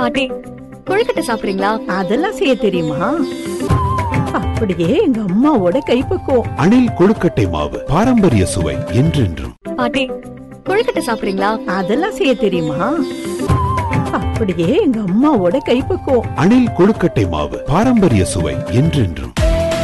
பாட்டி கொழுக்கட்டை சாப்பிடுறீங்களா அதெல்லாம் செய்ய தெரியுமா அப்படியே எங்க அம்மாவோட கைப்பக்குவம் அணில் கொழுக்கட்டை மாவு பாரம்பரிய சுவை என்றென்றும் பாட்டி கொழுக்கட்டை சாப்பிடுறீங்களா அதெல்லாம் செய்ய தெரியுமா அப்படியே எங்க அம்மாவோட கைப்பக்குவம் அணில் கொழுக்கட்டை மாவு பாரம்பரிய சுவை என்றென்றும்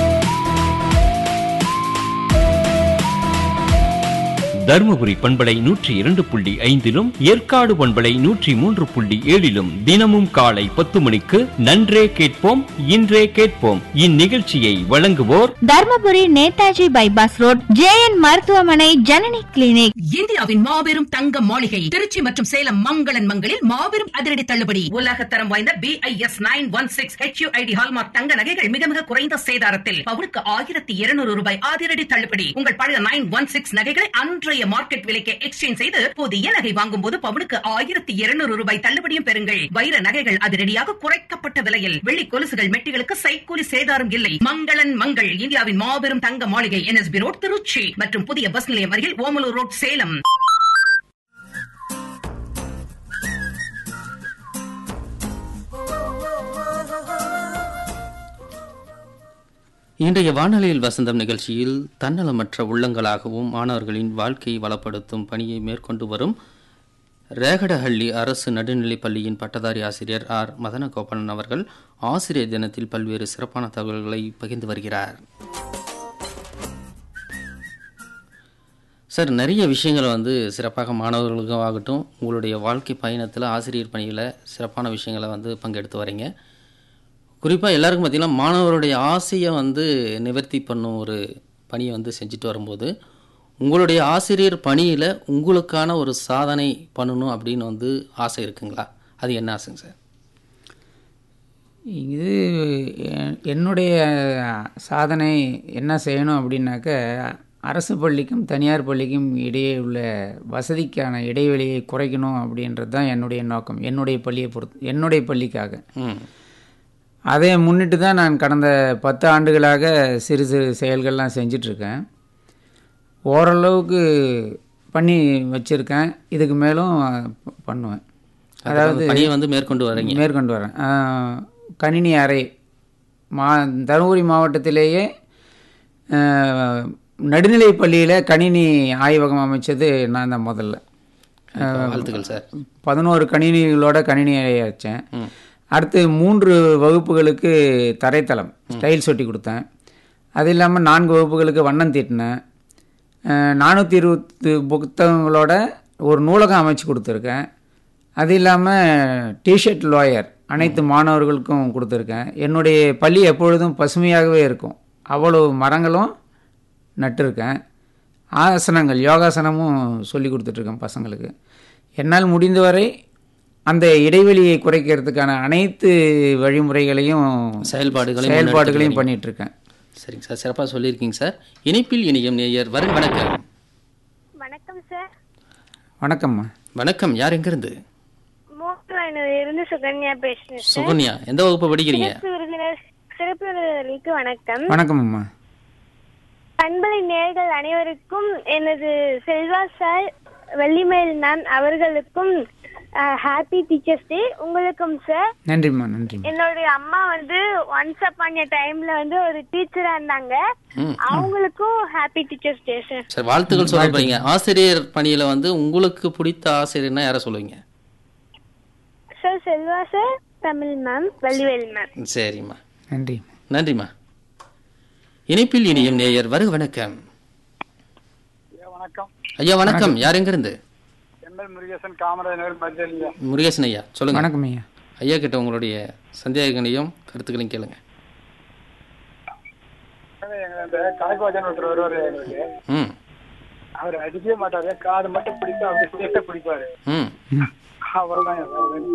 தருமபுரி பண்பலை நூற்றி இரண்டு புள்ளி ஐந்திலும் ஏற்காடு பண்பலை நூற்றி மூன்று புள்ளி ஏழிலும் தினமும் காலை பத்து மணிக்கு நன்றே கேட்போம் இன்றே கேட்போம் இந்நிகழ்ச்சியை வழங்குவோர் Dharmapuri Netaji bypass road JN மருத்துவமனை ஜனனி கிளினிக் இந்தியாவின் மாபெரும் தங்க மாளிகை திருச்சி மற்றும் சேலம் மங்களன் மங்களில் மாபெரும் அதிரடி தள்ளுபடி உலக தரம் வாய்ந்த B I S nine one six HUID hallmark தங்க நகைகள் மிக மிக குறைந்த சேதாரத்தில் பவுனுக்கு ஆயிரத்தி இருநூறு ரூபாய் அதிரடி தள்ளுபடி உங்கள் பழைய நைன் ஒன் சிக்ஸ் நகைகளை அன்றைய மார்க்கெட் விலைக்கு எக்ஸ்சேஞ்ச் செய்து புதிய நகை வாங்கும் போது பவுனுக்கு ஆயிரத்தி இருநூறு ரூபாய் தள்ளுபடியும் பெறுங்கள் வைர நகைகள் அதிரடியாக குறைக்கப்பட்ட விலையில் வெள்ளி கொலுசுகள் மெட்டிகளுக்கு சைக்கூலி சேதாரம் இல்லை மங்களன் மங்கள் இந்தியாவின் மாபெரும் தங்க மாளிகை என்எஸ்பி ரோட் திருச்சி மற்றும் புதிய பஸ் நிலையம் அருகில் ஓமலூர் ரோட் சேலம் இன்றைய வானொலியில் வசந்தம் நிகழ்ச்சியில் தன்னலமற்ற உள்ளங்களாகவும் மாணவர்களின் வாழ்க்கையை வளப்படுத்தும் பணியை மேற்கொண்டு வரும் ரேகடஹள்ளி அரசு நடுநிலைப் பள்ளியின் பட்டதாரி ஆசிரியர் ஆர் மதனகோபாலன் அவர்கள் ஆசிரியர் தினத்தில் பல்வேறு சிறப்பான தகவல்களை பகிர்ந்து வருகிறார் சார் நிறைய விஷயங்கள் வந்து சிறப்பாக மாணவர்களுக்கும் ஆகட்டும் உங்களுடைய வாழ்க்கை பயணத்தில் ஆசிரியர் பணியில் சிறப்பான விஷயங்களை வந்து பங்கெடுத்து வரீங்க குறிப்பாக எல்லாருக்கும் பார்த்திங்கன்னா மாணவருடைய ஆசையை வந்து நிவர்த்தி பண்ணும் ஒரு பணியை வந்து செஞ்சுட்டு வரும்போது உங்களுடைய ஆசிரியர் பணியில் உங்களுக்கான ஒரு சாதனை பண்ணணும் அப்படின்னு வந்து ஆசை இருக்குங்களா அது என்ன ஆசைங்க சார் இது எ- என்னுடைய சாதனை என்ன செய்யணும் அப்படின்னாக்க அரசு பள்ளிக்கும் தனியார் பள்ளிக்கும் இடையே உள்ள வசதிக்கான இடைவெளியை குறைக்கணும் அப்படின்றது தான் என்னுடைய நோக்கம் என்னுடைய பள்ளியை பொறுத்து என்னுடைய பள்ளிக்காக ம் அதை முன்னிட்டு தான் நான் கடந்த பத்து ஆண்டுகளாக சிறு சிறு செயல்கள்லாம் செஞ்சிட்ருக்கேன் ஓரளவுக்கு பண்ணி வச்சுருக்கேன் இதுக்கு மேலும் ப- பண்ணுவேன் அதாவது பணியை வந்து மேற்கொண்டு வரீங்க மேற்கொண்டு வரேன் ஆஹ், கணினி அறை மா தருமபுரி மாவட்டத்திலேயே ஆஹ், நடுநிலைப் பள்ளியில் கணினி ஆய்வகம் அமைச்சது நான் தான் முதல்ல வாழ்த்துக்கள் சார் பதினோரு கணினிகளோட கணினி அறை வச்சேன் அடுத்து மூன்று வகுப்புகளுக்கு தரைத்தளம் டைல்ஸ் ஒட்டி கொடுத்தேன் அது இல்லாமல் நான்கு வகுப்புகளுக்கு வண்ணம் தீட்டினேன் நானூற்றி இருபத்து புத்தகங்களோட ஒரு நூலகம் அமைச்சு கொடுத்துருக்கேன் அது இல்லாமல் டிஷர்ட் லோயர் அனைத்து மாணவர்களுக்கும் கொடுத்துருக்கேன் என்னுடைய பள்ளி எப்பொழுதும் பசுமையாகவே இருக்கும் அவ்வளோ மரங்களும் நட்டிருக்கேன் ஆசனங்கள் யோகாசனமும் சொல்லி கொடுத்துட்ருக்கேன் பசங்களுக்கு என்னால் முடிந்தவரை அந்த இடைவெளியை குறைக்கிறதுக்கான அனைத்து வழிமுறைகளையும் செயல்பாடுகளையும் செயல்பாடுகளையும் பண்ணிட்டு இருக்கேன் சரிங்க சார் சிறப்பாக சொல்லியிருக்கீங்க சார் இணைப்பில் இணையம் நேயர் வரும் வணக்கம் வணக்கம் சார் வணக்கம்மா வணக்கம் யார் எங்கிருந்து மூன்று இருந்து சுகன்யா பேசுறேன் சார் சுகன்யா எந்த வகுப்பு படிக்கிறீங்க சிறப்பு விருந்தினர் சிறப்பு விருந்தினர்களுக்கு வணக்கம் வணக்கம்மா பண்பலை நேர்கள் அனைவருக்கும் எனது செல்வா சார் வெள்ளிமேல் மேம் அவர்களுக்கும் ஹாப்பி டீச்சர்ஸ் டே உங்களுக்கும் சார் நன்றிம்மா நன்றிம்மா என்னுடைய அம்மா வந்து ஒன்ஸ் அப்பான் டைம்ல வந்து ஒரு டீச்சரா இருந்தாங்க அவங்களுக்கும் happy teachers day sir sir வாழ்த்துக்கள் சொல்ல போறீங்க ஆசிரியர் பணியில வந்து உங்களுக்கு பிடித்த ஆசிரியர்னா யாரை சொல்லுவீங்க sir Selva sir Tamil ma'am Vallivel ma'am சரிம்மா நன்றி நன்றிம்மா இணைப்பில் இனியும் நேயர் வருக வணக்கம் வணக்கம் ஐயா வணக்கம் யார் எங்கிருந்து எம்எல் முருகேசன் காமராஜ் நகர் மத்தியில முருகேசன் ஐயா சொல்லுங்க வணக்கம் ஐயா ஐயா கிட்ட உங்களுடைய சந்தேகங்களையும் கருத்துக்களையும் கேளுங்க எங்க இந்த கணக்கு வாஜன் ஒருத்தர் வருவாரு எங்களுக்கு ம் அவர் அடிக்கவே மாட்டாரு காது மட்டும் பிடிக்கும் அப்படி சேர்த்து பிடிப்பாரு ம் அவ்வளவுதான்